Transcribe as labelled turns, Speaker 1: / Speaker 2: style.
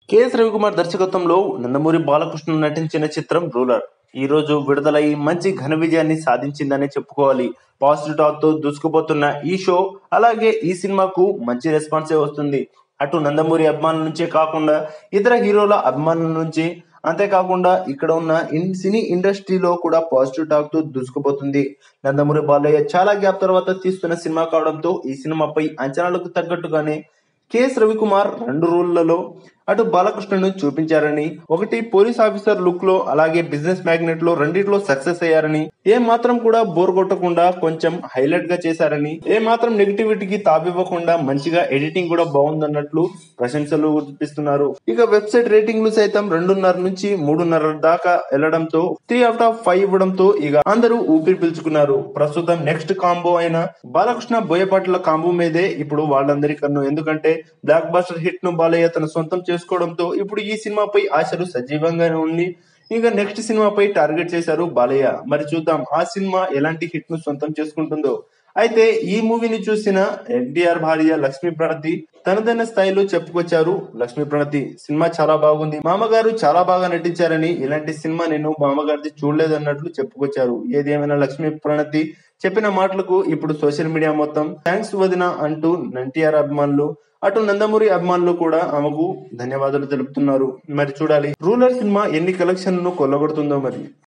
Speaker 1: K S Ravikumar దర్శకత్వంలో నందమూరి బాలకృష్ణ నటించిన చిత్రం రూలర్ ఈ రోజు విడుదలై మంచి ఘన విజయాన్ని సాధించిందనే చెప్పుకోవాలి పాజిటివ్ టాక్ తో దూసుకుపోతున్న ఈ షో అలాగే ఈ సినిమాకు మంచి రెస్పాన్సే వస్తుంది అటు నందమూరి అభిమానుల నుంచే కాకుండా ఇతర హీరోల అభిమానుల నుంచి అంతేకాకుండా ఇక్కడ ఉన్న ఇన్ సినీ ఇండస్ట్రీలో కూడా పాజిటివ్ టాక్ తో దూసుకుపోతుంది నందమూరి బాలయ్య చాలా గ్యాప్ తర్వాత తీస్తున్న సినిమా కావడంతో ఈ సినిమాపై అంచనాలకు తగ్గట్టుగానే కెఎస్ రవికుమార్ రెండు రోళ్లలో అటు బాలకృష్ణను చూపించారని ఒకటి పోలీస్ ఆఫీసర్ లుక్ లో అలాగే బిజినెస్ మ్యాగ్నెట్ లో రెండిట్లో సక్సెస్ అయ్యారని ఏ మాత్రం కూడా బోర్ కొట్టకుండా కొంచెం హైలైట్ గా చేశారని ఏ మాత్రం నెగిటివిటీకి తావివ్వకుండా మంచిగా ఎడిటింగ్ కూడా బాగుందన్నట్లు ప్రశంసలు కురిపిస్తున్నారు ఇక వెబ్సైట్ రేటింగ్లు సైతం రెండున్నర నుంచి మూడున్నర దాకా వెళ్లడంతో త్రీ అవుట్ ఆఫ్ ఫైవ్ ఇవ్వడంతో ఇక అందరూ ఊపిరి పీల్చుకున్నారు ప్రస్తుతం నెక్స్ట్ కాంబో అయిన బాలకృష్ణ బోయపాట్ల కాంబో మీదే ఇప్పుడు వాళ్ళందరి కన్ను ఎందుకంటే బ్లాక్ బస్టర్ హిట్ ను బాలయ్య తన సొంతం చేసుకోవడంతో ఇప్పుడు ఈ సినిమాపై ఆశలు సజీవంగానే ఉంది ఇంకా నెక్స్ట్ సినిమాపై టార్గెట్ చేశారు బాలయ్య మరి చూద్దాం ఆ సినిమా ఎలాంటి హిట్ ను సొంతం చేసుకుంటుందో అయితే ఈ మూవీని చూసిన ఎన్టీఆర్ భార్య లక్ష్మీ ప్రణతి తనదైన స్థాయిలో చెప్పుకొచ్చారు లక్ష్మీ ప్రణతి సినిమా చాలా బాగుంది మామగారు చాలా బాగా నటించారని ఇలాంటి సినిమా నేను మామగారిది చూడలేదన్నట్లు చెప్పుకొచ్చారు ఏది ఏమైనా లక్ష్మీ ప్రణతి చెప్పిన మాటలకు ఇప్పుడు సోషల్ మీడియా మొత్తం థ్యాంక్స్ వదిన అంటూ ఎన్టీఆర్ అభిమానులు అటు నందమూరి అభిమానులు కూడా ఆమెకు ధన్యవాదాలు తెలుపుతున్నారు మరి చూడాలి రూలర్ సినిమా ఎన్ని కలెక్షన్లను కొల్లగొడుతుందో మరి